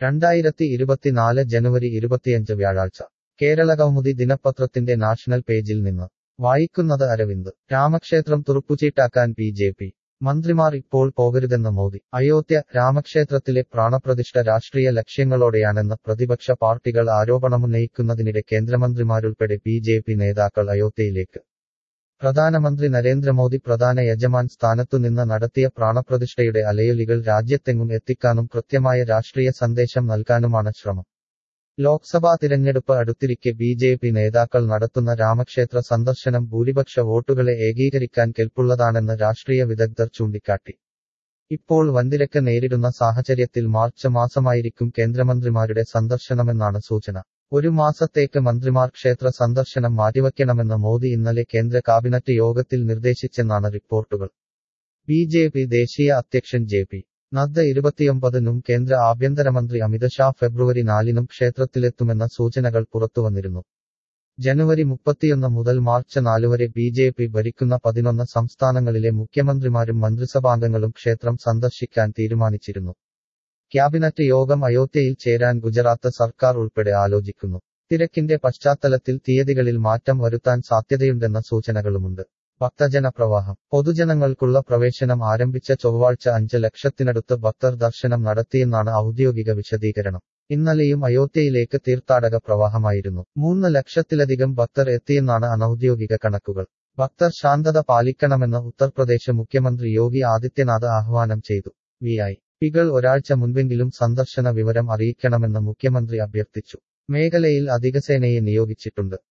രണ്ടായിരത്തി ഇരുപത്തിനാല് ജനുവരി ഇരുപത്തിയഞ്ച് വ്യാഴാഴ്ച കേരളകൗമുദി ദിനപത്രത്തിന്റെ നാഷണൽ പേജിൽ നിന്ന് വായിക്കുന്നത് അരവിന്ദ് രാമക്ഷേത്രം തുറുപ്പുചീട്ടാക്കാൻ ബി ജെ പി മന്ത്രിമാർ ഇപ്പോൾ പോകരുതെന്ന് മോദി അയോധ്യ രാമക്ഷേത്രത്തിലെ പ്രാണപ്രതിഷ്ഠ രാഷ്ട്രീയ ലക്ഷ്യങ്ങളോടെയാണെന്ന് പ്രതിപക്ഷ പാർട്ടികൾ ആരോപണമുന്നയിക്കുന്നതിനിടെ കേന്ദ്രമന്ത്രിമാരുൾപ്പെടെ ബി ജെ പി നേതാക്കൾ അയോധ്യയിലേക്ക് പ്രധാനമന്ത്രി നരേന്ദ്രമോദി പ്രധാന യജമാൻ സ്ഥാനത്തുനിന്ന് നടത്തിയ പ്രാണപ്രതിഷ്ഠയുടെ അലയൊലികൾ രാജ്യത്തെങ്ങും എത്തിക്കാനും കൃത്യമായ രാഷ്ട്രീയ സന്ദേശം നൽകാനുമാണ് ശ്രമം ലോക്സഭാ തിരഞ്ഞെടുപ്പ് അടുത്തിരിക്കെ ബി ജെ പി നേതാക്കൾ നടത്തുന്ന രാമക്ഷേത്ര സന്ദർശനം ഭൂരിപക്ഷ വോട്ടുകളെ ഏകീകരിക്കാൻ കെൽപ്പുള്ളതാണെന്ന് രാഷ്ട്രീയ വിദഗ്ധർ ചൂണ്ടിക്കാട്ടി ഇപ്പോൾ വൻതിരക്ക് നേരിടുന്ന സാഹചര്യത്തിൽ മാർച്ച് മാസമായിരിക്കും കേന്ദ്രമന്ത്രിമാരുടെ സന്ദർശനമെന്നാണ് സൂചന ഒരു മാസത്തേക്ക് മന്ത്രിമാർ ക്ഷേത്ര സന്ദർശനം മാറ്റിവയ്ക്കണമെന്ന് മോദി ഇന്നലെ കേന്ദ്ര കാബിനറ്റ് യോഗത്തിൽ നിർദ്ദേശിച്ചെന്നാണ് റിപ്പോർട്ടുകൾ ബി ജെ പി ദേശീയ അധ്യക്ഷൻ ജെ പി നദ്ദ ഇരുപത്തിയൊമ്പതിനും കേന്ദ്ര ആഭ്യന്തരമന്ത്രി അമിത് ഷാ ഫെബ്രുവരി നാലിനും ക്ഷേത്രത്തിലെത്തുമെന്ന സൂചനകൾ പുറത്തുവന്നിരുന്നു ജനുവരി മുപ്പത്തിയൊന്ന് മുതൽ മാർച്ച് നാല് വരെ ബി ജെ പി ഭരിക്കുന്ന പതിനൊന്ന് സംസ്ഥാനങ്ങളിലെ മുഖ്യമന്ത്രിമാരും മന്ത്രിസഭാംഗങ്ങളും ക്ഷേത്രം സന്ദർശിക്കാൻ തീരുമാനിച്ചിരുന്നു ക്യാബിനറ്റ് യോഗം അയോധ്യയിൽ ചേരാൻ ഗുജറാത്ത് സർക്കാർ ഉൾപ്പെടെ ആലോചിക്കുന്നു തിരക്കിന്റെ പശ്ചാത്തലത്തിൽ തീയതികളിൽ മാറ്റം വരുത്താൻ സാധ്യതയുണ്ടെന്ന സൂചനകളുമുണ്ട് ഭക്തജന പ്രവാഹം പൊതുജനങ്ങൾക്കുള്ള പ്രവേശനം ആരംഭിച്ച ചൊവ്വാഴ്ച അഞ്ച് ലക്ഷത്തിനടുത്ത് ഭക്തർ ദർശനം നടത്തിയെന്നാണ് ഔദ്യോഗിക വിശദീകരണം ഇന്നലെയും അയോധ്യയിലേക്ക് തീർത്ഥാടക പ്രവാഹമായിരുന്നു മൂന്ന് ലക്ഷത്തിലധികം ഭക്തർ എത്തിയെന്നാണ് അനൌദ്യോഗിക കണക്കുകൾ ഭക്തർ ശാന്തത പാലിക്കണമെന്ന് ഉത്തർപ്രദേശ് മുഖ്യമന്ത്രി യോഗി ആദിത്യനാഥ് ആഹ്വാനം ചെയ്തു വി ഐ പികൾ ഒരാഴ്ച മുൻപെങ്കിലും സന്ദർശന വിവരം അറിയിക്കണമെന്ന് മുഖ്യമന്ത്രി അഭ്യർത്ഥിച്ചു മേഖലയിൽ അധികസേനയെ നിയോഗിച്ചിട്ടുണ്ട്